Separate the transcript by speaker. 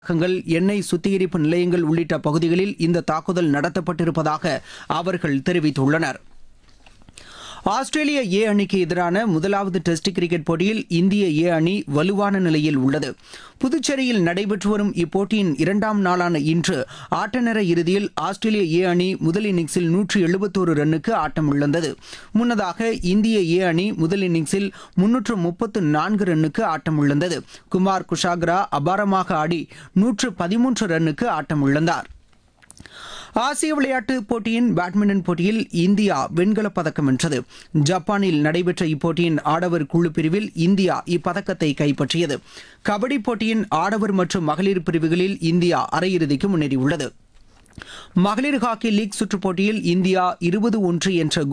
Speaker 1: கள் எண்ணெய் சுத்திகரிப்பு நிலையங்கள் உள்ளிட்ட பகுதிகளில் இந்த தாக்குதல் நடத்தப்பட்டிருப்பதாக அவர்கள் தெரிவித்துள்ளனர் ஆஸ்திரேலிய ஏ அணிக்கு எதிரான முதலாவது டெஸ்ட் கிரிக்கெட் போட்டியில் இந்திய ஏ அணி வலுவான நிலையில் உள்ளது புதுச்சேரியில் நடைபெற்று வரும் இப்போட்டியின் இரண்டாம் நாளான இன்று ஆட்டநேர இறுதியில் ஆஸ்திரேலிய ஏ அணி முதல் இன்னிங்ஸில் நூற்று எழுபத்தோரு ரன்னுக்கு ஆட்டம் இழந்தது முன்னதாக இந்திய ஏ அணி முதல் இன்னிங்ஸில் முன்னூற்று முப்பத்து நான்கு ரன்னுக்கு ஆட்டம் இழந்தது குமார் குஷாக்ரா அபாரமாக ஆடி நூற்று பதிமூன்று ரன்னுக்கு ஆட்டம் இழந்தார் ஆசிய விளையாட்டுப் போட்டியின் பேட்மிண்டன் போட்டியில் இந்தியா வெண்கலப் பதக்கம் வென்றது ஜப்பானில் நடைபெற்ற இப்போட்டியின் ஆடவர் குழு பிரிவில் இந்தியா இப்பதக்கத்தை கைப்பற்றியது கபடி போட்டியின் ஆடவர் மற்றும் மகளிர் பிரிவுகளில் இந்தியா அரையிறுதிக்கு முன்னேறியுள்ளது மகளிர் ஹாக்கி லீக் சுற்றுப் போட்டியில் இந்தியா இருபது ஒன்று என்ற